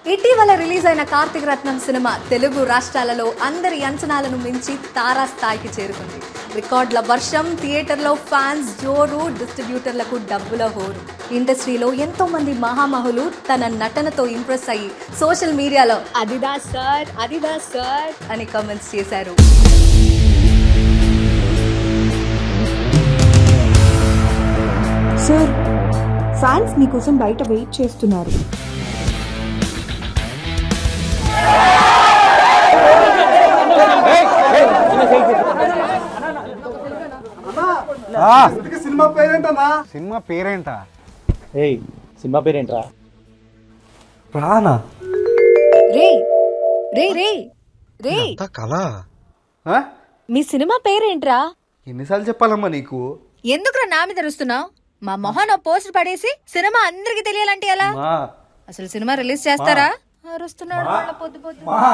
ఇటీవల రిలీజ్ అయిన కార్తీక రత్నం సినిమా తెలుగు రాష్ట్రాలలో అందరి అంచనాలను మించి తారా స్థాయికి చేరుకుంది రికార్డుల వర్షం థియేటర్లో ఫ్యాన్స్ జోరు డిస్ట్రిబ్యూటర్లకు డబ్బుల హోరు ఇండస్ట్రీలో ఎంతో మంది మహామహులు తన నటనతో ఇంప్రెస్ అయ్యి సోషల్ మీడియాలో అదిదా సార్ అదిదా సార్ అని కామెంట్స్ చేశారు సార్ ఫ్యాన్స్ మీకోసం బయట వెయిట్ చేస్తున్నారు సినిమా పేరేంటన్నా సినిమా పేరేంటా ఏయ్ సినిమా పేరేంట్రా ప్రాణ రే రే రే రే కళ మీ సినిమా పేరేంట్రా ఎన్నిసార్లు చెప్పాలమ్మా నీకు ఎందుకురా నా మీద అరుస్తున్నావు మా మొహన్ పోస్ట్ పడేసి సినిమా అందరికి తెలియాలంటే ఎలా మా అసలు సినిమా రిలీజ్ చేస్తారా అరుస్తున్నాడు వాళ్ళ పొద్దు పొద్దు మా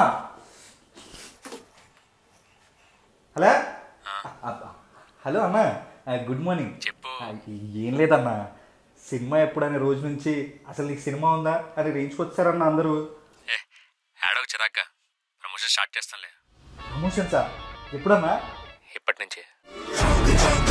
హలో అబ్బా. హలో అన్న ఆ, గుడ్ మార్నింగ్ చెప్పు ఏం లేదన్నా సినిమా ఎప్పుడనే రోజు నుంచి అసలు నీకు సినిమా ఉందా అని రేంచుకొచ్చారన్న అందరూ ఏడవ చిరాక ప్రమోషన్ స్టార్ట్ చేస్తానులే ప్రమోషన్ సార్ ఎప్పుడన్నా ఇప్పటి నుంచి